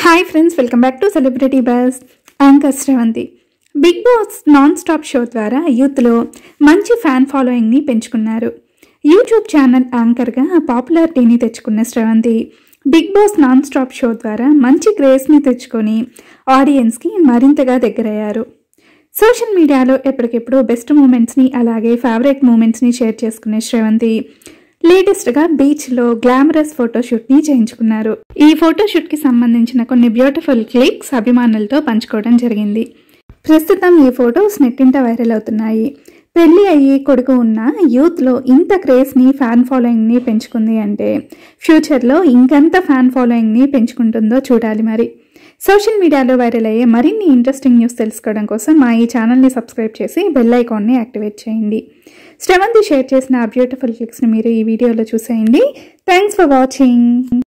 hi friends welcome back to celebrity buzz anchor Sravanthi Big Boss non stop show ద్వారా యూత్లో మంచి fan ఫాలోయింగ్ని పెంచుకున్నారు YouTube channel యాంకర్గా పాపులారిటీని తెచ్చుకున్న Sravanthi Big Boss non stop show ద్వారా మంచి క్రేజ్ని తెచ్చుకొని ఆడియన్స్కి మరింతగా దగ్గరయ్యారు సోషల్ మీడియాలో ఎప్పటికెప్పుడు బెస్ట్ మూమెంట్స్ని అలాగే ఫేవరెట్ మూమెంట్స్ని షేర్ చేసుకునే శ్రవంతి లేటెస్ట్గా బీచ్లో గ్లామరస్ ఫోటోషూట్ని చేయించుకున్నారు ఈ ఫోటోషూట్కి సంబంధించిన కొన్ని బ్యూటిఫుల్ క్లిక్స్ అభిమానులతో పంచుకోవడం జరిగింది ప్రస్తుతం ఈ ఫొటోస్ నెట్టింట వైరల్ అవుతున్నాయి పెళ్లి అయ్యి కొడుకు ఉన్న యూత్లో ఇంత క్రేజ్ని ఫ్యాన్ ఫాలోయింగ్ని పెంచుకుంది అంటే ఫ్యూచర్లో ఇంకెంత ఫ్యాన్ ఫాలోయింగ్ని పెంచుకుంటుందో చూడాలి మరి సోషల్ మీడియాలో వైరల్ అయ్యే మరిన్ని ఇంట్రెస్టింగ్ న్యూస్ తెలుసుకోవడం కోసం మా ఈ ఛానల్ని సబ్స్క్రైబ్ చేసి బెల్ ఐకాన్ని యాక్టివేట్ చేయండి శ్రవంతి షేర్ చేసిన ఆ బ్యూటిఫుల్ క్లిక్స్ని మీరు ఈ వీడియోలో చూసేయండి థ్యాంక్స్ ఫర్ వాచింగ్